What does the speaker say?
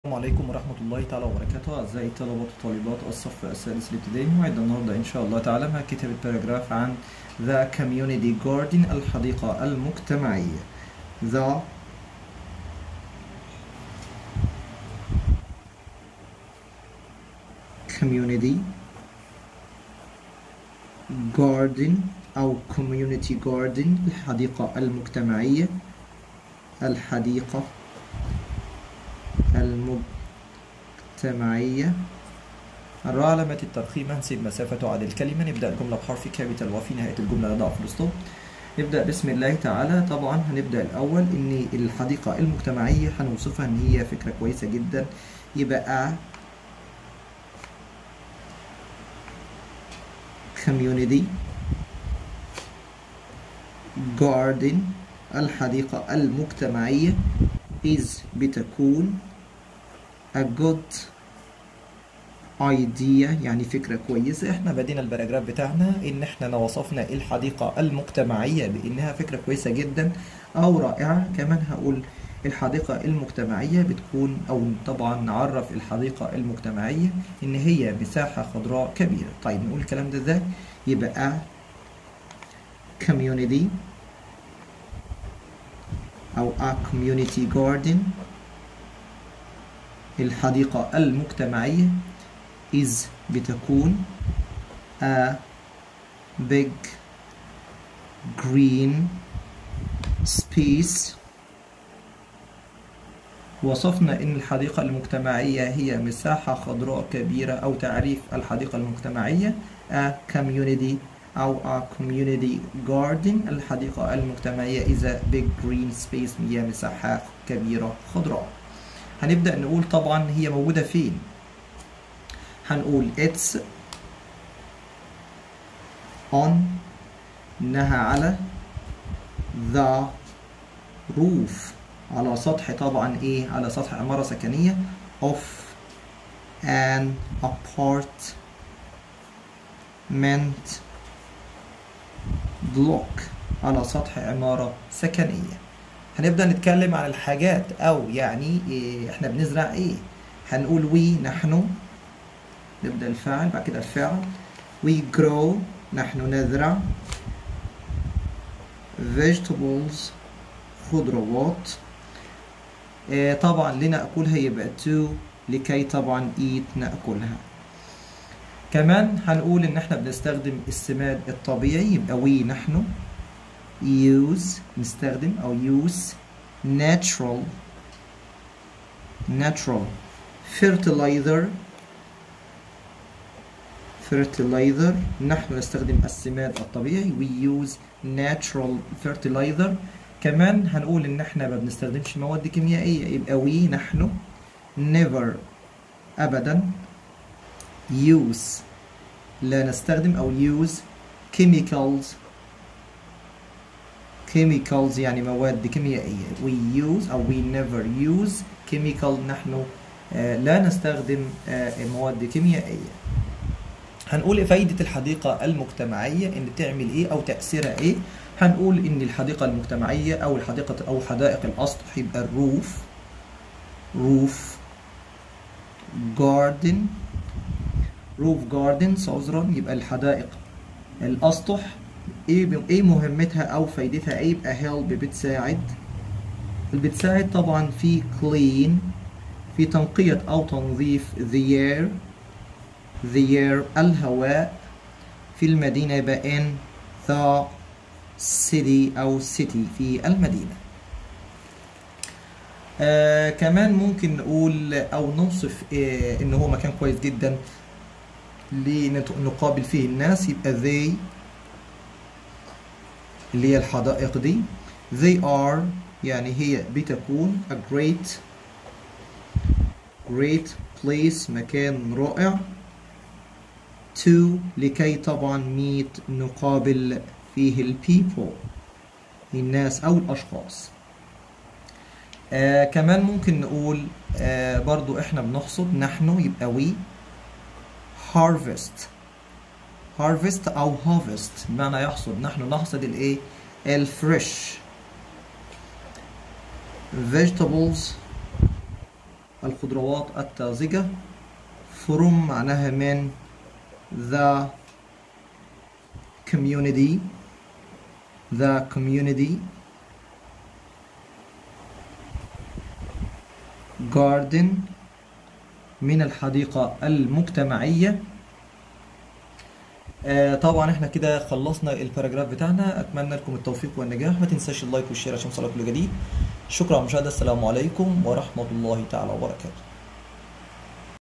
السلام عليكم ورحمة الله تعالى وبركاته أعزائي طلبة وطالبات الصف السادس الابتدائي موعد النهاردة إن شاء الله تعالى مع كتابة باراجراف عن The Community Garden الحديقة المجتمعية The Community Garden أو Community Garden الحديقة المجتمعية الحديقة المجتمعية الراء علامة الترخيم هنسيب مسافة تعادل الكلمة نبدأ الجملة بحرف كابيتال وفي نهاية الجملة نضع فول ستوب نبدأ بسم الله تعالى طبعا هنبدأ الأول إن الحديقة المجتمعية هنوصفها إن هي فكرة كويسة جدا يبقى community garden الحديقة المجتمعية is بتكون a good idea يعني فكرة كويسة احنا بدينا الباراجراف بتاعنا ان احنا وصفنا الحديقة المجتمعية بانها فكرة كويسة جدا او رائعة كمان هقول الحديقة المجتمعية بتكون او طبعا نعرف الحديقة المجتمعية ان هي مساحة خضراء كبيرة طيب نقول الكلام ده ازاي يبقى community أو a community garden الحديقة المجتمعية is بتكون a big green space وصفنا إن الحديقة المجتمعية هي مساحة خضراء كبيرة أو تعريف الحديقة المجتمعية a community أو a community garden الحديقة المجتمعية is a big green space هي مساحة كبيرة خضراء هنبدأ نقول طبعا هي موجودة فين هنقول it's on إنها على the roof على سطح طبعا إيه على سطح عمارة سكنية of an apartment بلوك على سطح عمارة سكنية هنبدأ نتكلم عن الحاجات أو يعني إيه إحنا بنزرع إيه هنقول وي نحن نبدأ الفاعل بعد كده الفعل we grow نحن نزرع vegetables خضروات إيه طبعا لنأكلها يبقى to لكي طبعا eat نأكلها كمان هنقول ان احنا بنستخدم السماد الطبيعي يبقى we نحن use نستخدم او use natural natural fertilizer fertilizer نحن نستخدم السماد الطبيعي we use natural fertilizer كمان هنقول ان احنا ما بنستخدمش مواد كيميائية يبقى we نحن never ابدا use لا نستخدم أو use chemicals chemicals يعني مواد كيميائية we use أو we never use chemical نحن آه لا نستخدم آه مواد كيميائية هنقول إيه فايدة الحديقة المجتمعية إن بتعمل إيه أو تأثيرها إيه هنقول إن الحديقة المجتمعية أو الحديقة أو حدائق الأسطح يبقى الروف روف garden روف جاردنز عذرا يبقى الحدائق الاسطح ايه ايه مهمتها او فايدتها ايه يبقى هيلب بتساعد بتساعد طبعا في كلين في تنقية او تنظيف the air the air الهواء في المدينة يبقى in the city او city في المدينة آه كمان ممكن نقول او نوصف آه ان هو مكان كويس جدا لنقابل فيه الناس يبقى they اللي هي الحدائق دي they are يعني هي بتكون a great great place مكان رائع to لكي طبعا meet نقابل فيه ال people الناس أو الأشخاص آه كمان ممكن نقول آه برضو احنا بنحصد نحن يبقى we harvest harvest أو harvest بمعنى يحصد نحن نحصد الإيه الفريش vegetables الخضروات الطازجة from معناها من the community the community garden من الحديقة المجتمعية آه طبعا احنا كده خلصنا الباراجراف بتاعنا اتمنى لكم التوفيق والنجاح ما تنساش اللايك والشير عشان يوصلك كل جديد شكرا على المشاهدة السلام عليكم ورحمة الله تعالى وبركاته